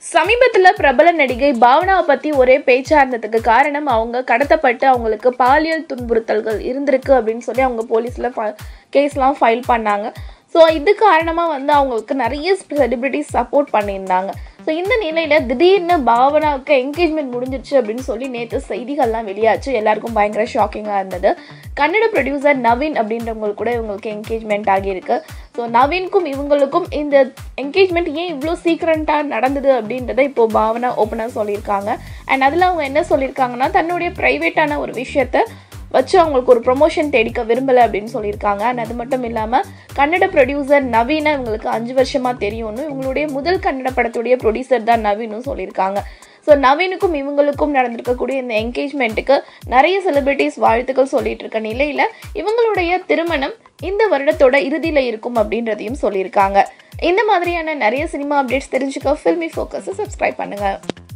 சமீபத்தில் பிரபல நடிகை பாவனாவை பற்றி ஒரே பேச்சாக இருந்ததுக்கு காரணம் அவங்க கடத்தப்பட்டு அவங்களுக்கு பாலியல் துன்புறுத்தல்கள் இருந்திருக்கு அப்படின்னு சொல்லி அவங்க போலீஸில் கேஸ்லாம் ஃபைல் பண்ணாங்க ஸோ இது காரணமாக வந்து அவங்களுக்கு நிறைய செலிபிரிட்டிஸ் சப்போர்ட் பண்ணியிருந்தாங்க ஸோ இந்த நிலையில் திடீர்னு பாவனாவுக்கு என்கேஜ்மெண்ட் முடிஞ்சிருச்சு அப்படின்னு சொல்லி நேற்று செய்திகள்லாம் வெளியாச்சு எல்லாருக்கும் பயங்கர ஷாக்கிங்காக இருந்தது கன்னட ப்ரொடியூசர் நவீன் அப்படின்றவங்களுக்கு கூட இவங்களுக்கு என்கேஜ்மெண்ட் ஆகியிருக்கு ஸோ நவீனுக்கும் இவங்களுக்கும் இந்த என்கேஜ்மெண்ட் ஏன் இவ்வளோ சீக்கிரட்டாக நடந்தது அப்படின்றத இப்போ பாவனா ஓப்பனாக சொல்லியிருக்காங்க அண்ட் அதில் அவங்க என்ன சொல்லியிருக்காங்கன்னா தன்னுடைய ப்ரைவேட்டான ஒரு விஷயத்த வச்சு அவங்களுக்கு ஒரு ப்ரொமோஷன் தேடிக்க விரும்பலை அப்படின்னு சொல்லியிருக்காங்க அண்ட் அது மட்டும் இல்லாமல் கன்னட ப்ரொடியூசர் நவீனை இவங்களுக்கு அஞ்சு வருஷமாக தெரியும்னு இவங்களுடைய முதல் கன்னட படத்துடைய ப்ரொடியூசர் தான் நவீனும் சொல்லியிருக்காங்க ஸோ நவீனுக்கும் இவங்களுக்கும் நடந்திருக்கக்கூடிய இந்த என்கேஜ்மெண்ட்டுக்கு நிறைய செலிபிரிட்டிஸ் வாழ்த்துக்கள் சொல்லிட்டு இருக்க நிலையில் இவங்களுடைய திருமணம் இந்த வருடத்தோட இறுதியில் இருக்கும் அப்படின்றதையும் சொல்லியிருக்காங்க இந்த மாதிரியான நிறைய சினிமா அப்டேட்ஸ் தெரிஞ்சுக்க ஃபில்மி ஃபோக்கஸை சப்ஸ்கிரைப் பண்ணுங்கள்